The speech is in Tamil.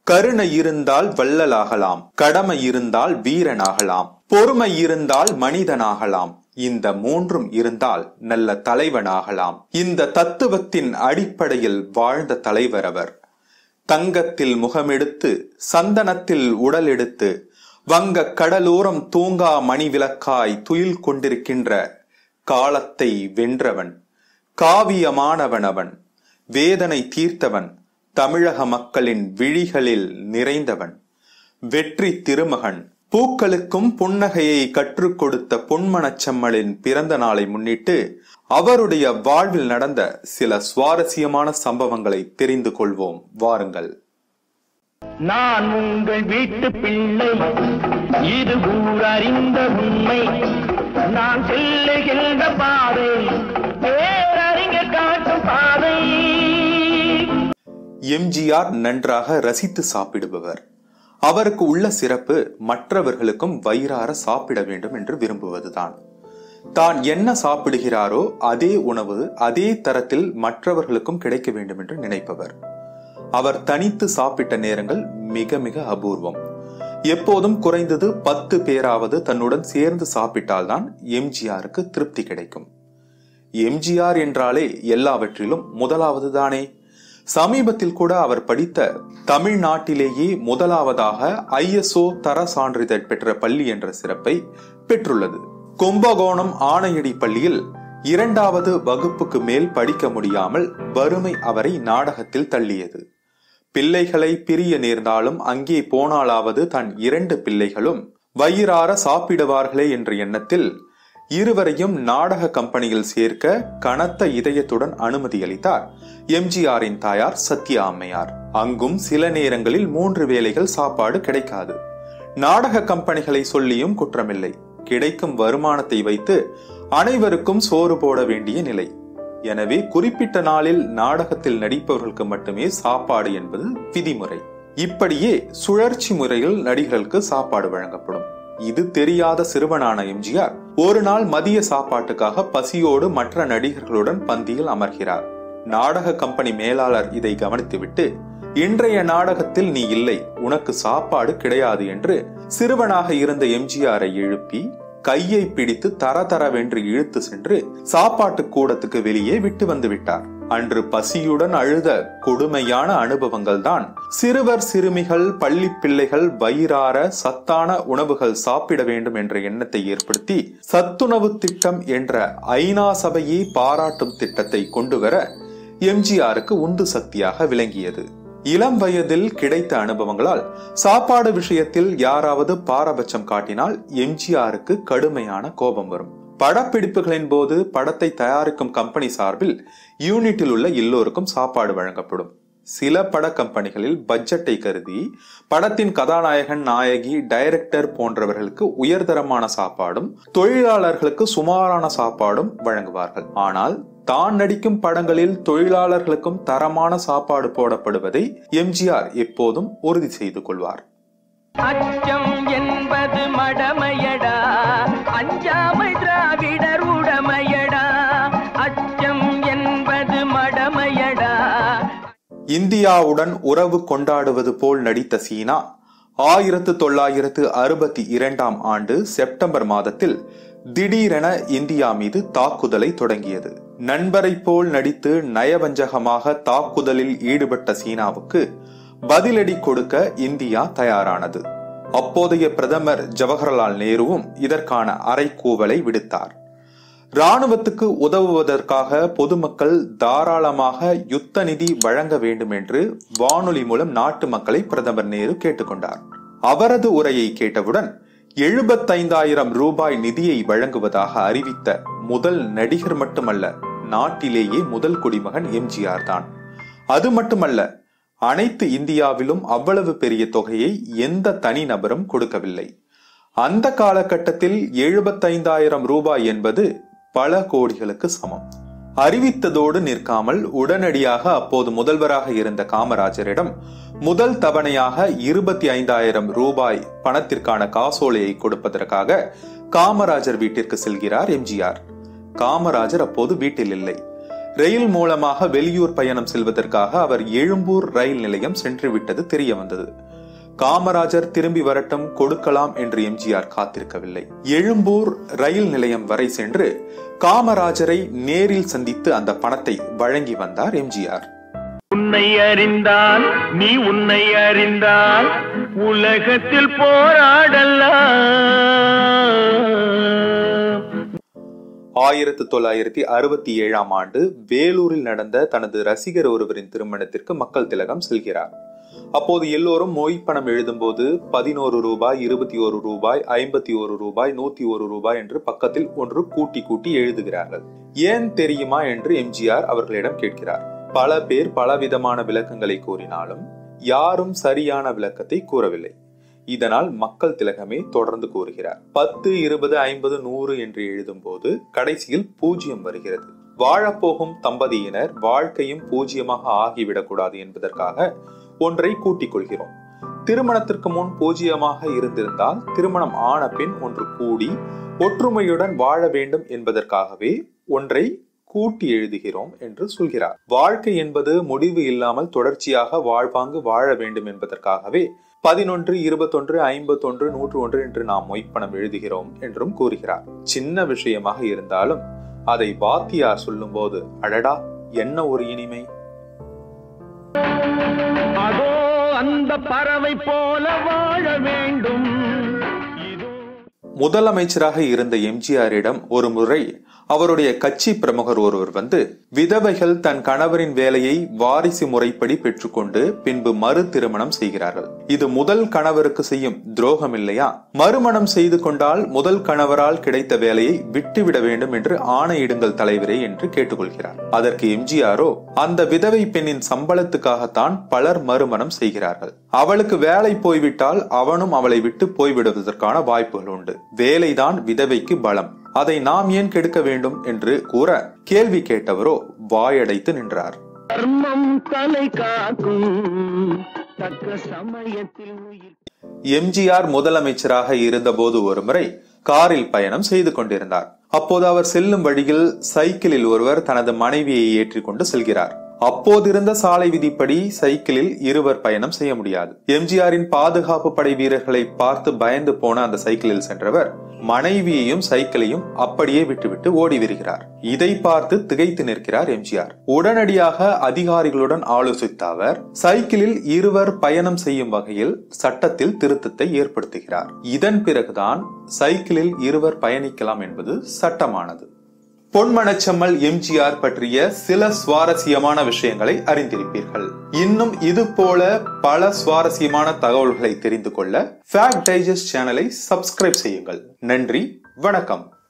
கருணை இருந்தால் வள்ளலாகலாம் கடமை இருந்தால் வீரனாகலாம் பொறுமை இருந்தால் மனிதனாகலாம் இந்த மூன்றும் இருந்தால் நல்ல தலைவனாகலாம் இந்த தத்துவத்தின் அடிப்படையில் வாழ்ந்த தலைவர் அவர் தங்கத்தில் முகமெடுத்து சந்தனத்தில் உடல் எடுத்து வங்க கடலோரம் தூங்கா மணி விளக்காய் துயில் கொண்டிருக்கின்ற காலத்தை வென்றவன் காவியமானவன் அவன் வேதனை தீர்த்தவன் தமிழக மக்களின் விழிகளில் நிறைந்தவன் வெற்றி திருமகன் பூக்களுக்கும் புன்னகையை கற்றுக் கொடுத்த பொன்மனச்செம்மலின் பிறந்த நாளை முன்னிட்டு அவருடைய வாழ்வில் நடந்த சில சுவாரஸ்யமான சம்பவங்களை தெரிந்து கொள்வோம் வாருங்கள் நான் உங்கள் வீட்டு பிள்ளை இது ஊரறிந்த உண்மை நான் செல்லுகின்ற பாதை பேரறிஞர் காட்டும் பாதை எம்ஜிஆர் நன்றாக ரசித்து சாப்பிடுபவர் அவருக்கு உள்ள சிறப்பு மற்றவர்களுக்கும் வயிறார சாப்பிட வேண்டும் என்று விரும்புவதுதான் தான் என்ன சாப்பிடுகிறாரோ அதே உணவு அதே தரத்தில் மற்றவர்களுக்கும் கிடைக்க வேண்டும் என்று நினைப்பவர் அவர் தனித்து சாப்பிட்ட நேரங்கள் மிக மிக அபூர்வம் எப்போதும் குறைந்தது பத்து பேராவது தன்னுடன் சேர்ந்து சாப்பிட்டால்தான் எம்ஜிஆருக்கு திருப்தி கிடைக்கும் எம்ஜிஆர் என்றாலே எல்லாவற்றிலும் முதலாவது தானே சமீபத்தில் கூட அவர் படித்த தமிழ்நாட்டிலேயே முதலாவதாக ஐஎஸ்ஓ தர சான்றிதழ் பெற்ற பள்ளி என்ற சிறப்பை பெற்றுள்ளது கும்பகோணம் ஆணையடி பள்ளியில் இரண்டாவது வகுப்புக்கு மேல் படிக்க முடியாமல் வறுமை அவரை நாடகத்தில் தள்ளியது பிள்ளைகளை பிரிய நேர்ந்தாலும் அங்கே போனாலாவது தன் இரண்டு பிள்ளைகளும் வயிறார சாப்பிடுவார்களே என்ற எண்ணத்தில் இருவரையும் நாடக கம்பெனியில் சேர்க்க கனத்த இதயத்துடன் அனுமதி அளித்தார் எம்ஜிஆரின் தாயார் சத்யா அம்மையார் அங்கும் சில நேரங்களில் மூன்று வேளைகள் சாப்பாடு கிடைக்காது நாடக கம்பெனிகளை சொல்லியும் குற்றமில்லை கிடைக்கும் வருமானத்தை வைத்து அனைவருக்கும் சோறு போட வேண்டிய நிலை எனவே குறிப்பிட்ட நாளில் நாடகத்தில் நடிப்பவர்களுக்கு மட்டுமே சாப்பாடு என்பது விதிமுறை இப்படியே சுழற்சி முறையில் நடிகர்களுக்கு சாப்பாடு வழங்கப்படும் இது தெரியாத சிறுவனான எம்ஜிஆர் ஒரு நாள் மதிய சாப்பாட்டுக்காக பசியோடு மற்ற நடிகர்களுடன் பந்தியில் அமர்கிறார் நாடக கம்பெனி மேலாளர் இதை கவனித்துவிட்டு இன்றைய நாடகத்தில் நீ இல்லை உனக்கு சாப்பாடு கிடையாது என்று சிறுவனாக இருந்த எம்ஜிஆரை எழுப்பி கையை பிடித்து தர தரவென்று இழுத்து சென்று சாப்பாட்டு கூடத்துக்கு வெளியே விட்டு வந்து விட்டார் அன்று பசியுடன் அழுத கொடுமையான அனுபவங்கள் தான் சிறுவர் சிறுமிகள் பள்ளி பிள்ளைகள் வயிறார சத்தான உணவுகள் சாப்பிட வேண்டும் என்ற எண்ணத்தை ஏற்படுத்தி சத்துணவு திட்டம் என்ற ஐநா சபையே பாராட்டும் திட்டத்தை கொண்டு வர எம்ஜிஆருக்கு உந்து சக்தியாக விளங்கியது இளம் வயதில் கிடைத்த அனுபவங்களால் சாப்பாடு விஷயத்தில் யாராவது பாரபட்சம் காட்டினால் எம்ஜிஆருக்கு கடுமையான கோபம் வரும் படப்பிடிப்புகளின் போது படத்தை தயாரிக்கும் கம்பெனி சார்பில் யூனிட்டில் உள்ள எல்லோருக்கும் சாப்பாடு வழங்கப்படும் சில பட கம்பெனிகளில் பட்ஜெட்டை கருதி படத்தின் கதாநாயகன் நாயகி டைரக்டர் போன்றவர்களுக்கு உயர்தரமான சாப்பாடும் தொழிலாளர்களுக்கு சுமாரான சாப்பாடும் வழங்குவார்கள் ஆனால் தான் நடிக்கும் படங்களில் தொழிலாளர்களுக்கும் தரமான சாப்பாடு போடப்படுவதை எம்ஜிஆர் எப்போதும் உறுதி செய்து கொள்வார் அச்சம் என்பது மடமையடா அஞ்சாமை திராவிடர் உடமையடா அச்சம் என்பது மடமையடா இந்தியாவுடன் உறவு கொண்டாடுவது போல் நடித்த சீனா ஆயிரத்து தொள்ளாயிரத்து அறுபத்தி இரண்டாம் ஆண்டு செப்டம்பர் மாதத்தில் திடீரென இந்தியா மீது தாக்குதலை தொடங்கியது நண்பரை போல் நடித்து நயவஞ்சகமாக தாக்குதலில் ஈடுபட்ட சீனாவுக்கு பதிலடி கொடுக்க இந்தியா தயாரானது அப்போதைய பிரதமர் ஜவஹர்லால் நேருவும் இதற்கான அறைகூவலை விடுத்தார் ராணுவத்துக்கு உதவுவதற்காக பொதுமக்கள் தாராளமாக யுத்த நிதி வழங்க வேண்டும் என்று வானொலி மூலம் நாட்டு மக்களை பிரதமர் நேரு கேட்டுக்கொண்டார் அவரது உரையை கேட்டவுடன் எழுபத்தைந்தாயிரம் ரூபாய் நிதியை வழங்குவதாக அறிவித்த முதல் நடிகர் மட்டுமல்ல நாட்டிலேயே முதல் குடிமகன் எம்ஜிஆர் தான் அது மட்டுமல்ல அனைத்து இந்தியாவிலும் அவ்வளவு பெரிய தொகையை எந்த தனிநபரும் கொடுக்கவில்லை அந்த காலகட்டத்தில் எழுபத்தைந்தாயிரம் ரூபாய் என்பது பல கோடிகளுக்கு சமம் அறிவித்ததோடு நிற்காமல் உடனடியாக அப்போது முதல்வராக இருந்த காமராஜரிடம் முதல் தவணையாக இருபத்தி ஐந்தாயிரம் ரூபாய் பணத்திற்கான காசோலையை கொடுப்பதற்காக காமராஜர் வீட்டிற்கு செல்கிறார் எம்ஜிஆர் காமராஜர் அப்போது வீட்டில் இல்லை ரயில் மூலமாக வெளியூர் பயணம் செல்வதற்காக அவர் எழும்பூர் ரயில் நிலையம் சென்று விட்டது தெரிய வந்தது காமராஜர் திரும்பி வரட்டும் கொடுக்கலாம் என்று எம்ஜிஆர் காத்திருக்கவில்லை எழும்பூர் ரயில் நிலையம் வரை சென்று காமராஜரை நேரில் சந்தித்து அந்த பணத்தை வழங்கி வந்தார் எம்ஜிஆர் உன்னை அறிந்தால் நீ உன்னை அறிந்தால் உலகத்தில் போராடலாம் ஆயிரத்து தொள்ளாயிரத்தி அறுபத்தி ஏழாம் ஆண்டு வேலூரில் நடந்த தனது ரசிகர் ஒருவரின் திருமணத்திற்கு மக்கள் திலகம் செல்கிறார் அப்போது எல்லோரும் மொய் பணம் எழுதும்போது பதினோரு ரூபாய் இருபத்தி ஒரு ரூபாய் ஐம்பத்தி ஒரு ரூபாய் நூத்தி ஒரு ரூபாய் என்று பக்கத்தில் ஒன்று கூட்டி கூட்டி எழுதுகிறார்கள் ஏன் தெரியுமா என்று எம்ஜிஆர் அவர்களிடம் கேட்கிறார் பல பேர் பலவிதமான விளக்கங்களை கூறினாலும் யாரும் சரியான விளக்கத்தை கூறவில்லை இதனால் மக்கள் திலகமே தொடர்ந்து கூறுகிறார் பத்து இருபது ஐம்பது நூறு என்று எழுதும் போது கடைசியில் பூஜ்ஜியம் வருகிறது வாழப்போகும் தம்பதியினர் வாழ்க்கையும் பூஜ்ஜியமாக ஆகிவிடக்கூடாது என்பதற்காக ஒன்றை கூட்டிக் கொள்கிறோம் திருமணத்திற்கு முன் பூஜ்ஜியமாக இருந்திருந்தால் திருமணம் ஆன பின் ஒன்று கூடி ஒற்றுமையுடன் வாழ வேண்டும் என்பதற்காகவே ஒன்றை கூட்டி எழுதுகிறோம் என்று சொல்கிறார் வாழ்க்கை என்பது முடிவு இல்லாமல் தொடர்ச்சியாக வாழ்வாங்கு வாழ வேண்டும் என்பதற்காகவே பதினொன்று இருபத்தொன்று ஐம்பத்தொன்று நூற்று ஒன்று என்று நாம் மொய்ப்பணம் எழுதுகிறோம் என்றும் கூறுகிறார் சின்ன விஷயமாக இருந்தாலும் அதை வாத்தியார் சொல்லும்போது அடடா என்ன ஒரு இனிமை அதோ அந்த பறவை போல வாழ வேண்டும் இதோ முதலமைச்சராக இருந்த எம்ஜிஆரிடம் ஒரு முறை அவருடைய கட்சி பிரமுகர் ஒருவர் வந்து விதவைகள் தன் கணவரின் வேலையை வாரிசு முறைப்படி பெற்றுக்கொண்டு பின்பு மறு திருமணம் செய்கிறார்கள் இது முதல் கணவருக்கு செய்யும் துரோகம் இல்லையா மறுமணம் செய்து கொண்டால் முதல் கணவரால் கிடைத்த வேலையை விட்டுவிட வேண்டும் என்று ஆணையிடுங்கள் தலைவரே என்று கேட்டுக்கொள்கிறார் அதற்கு எம்ஜிஆரோ அந்த விதவை பெண்ணின் சம்பளத்துக்காகத்தான் பலர் மறுமணம் செய்கிறார்கள் அவளுக்கு வேலை போய்விட்டால் அவனும் அவளை விட்டு போய்விடுவதற்கான வாய்ப்புகள் உண்டு வேலைதான் விதவைக்கு பலம் அதை நாம் ஏன் கெடுக்க வேண்டும் என்று கூற கேள்வி கேட்டவரோ வாயடைத்து நின்றார் தர்மம் தலை காக்கும் தக்க சமயத்தில் உயிர் எம்ஜிஆர் முதலமைச்சராக இருந்தபோது ஒருமுறை காரில் பயணம் செய்து கொண்டிருந்தார் அப்போது அவர் செல்லும் வழியில் சைக்கிளில் ஒருவர் தனது மனைவியை ஏற்றிக்கொண்டு செல்கிறார் அப்போதிருந்த சாலை விதிப்படி சைக்கிளில் இருவர் பயணம் செய்ய முடியாது எம்ஜிஆரின் பாதுகாப்பு படை வீரர்களை பார்த்து பயந்து போன அந்த சைக்கிளில் சென்றவர் மனைவியையும் சைக்கிளையும் அப்படியே விட்டுவிட்டு ஓடி வருகிறார் இதை பார்த்து திகைத்து நிற்கிறார் எம்ஜிஆர் உடனடியாக அதிகாரிகளுடன் ஆலோசித்த அவர் சைக்கிளில் இருவர் பயணம் செய்யும் வகையில் சட்டத்தில் திருத்தத்தை ஏற்படுத்துகிறார் இதன் பிறகுதான் சைக்கிளில் இருவர் பயணிக்கலாம் என்பது சட்டமானது பொன்மனச்செம்மல் எம்ஜிஆர் பற்றிய சில சுவாரஸ்யமான விஷயங்களை அறிந்திருப்பீர்கள் இன்னும் இது போல பல சுவாரஸ்யமான தகவல்களை தெரிந்து கொள்ள ஃபேக்ட் டைஜஸ்ட் சேனலை சப்ஸ்கிரைப் செய்யுங்கள் நன்றி வணக்கம்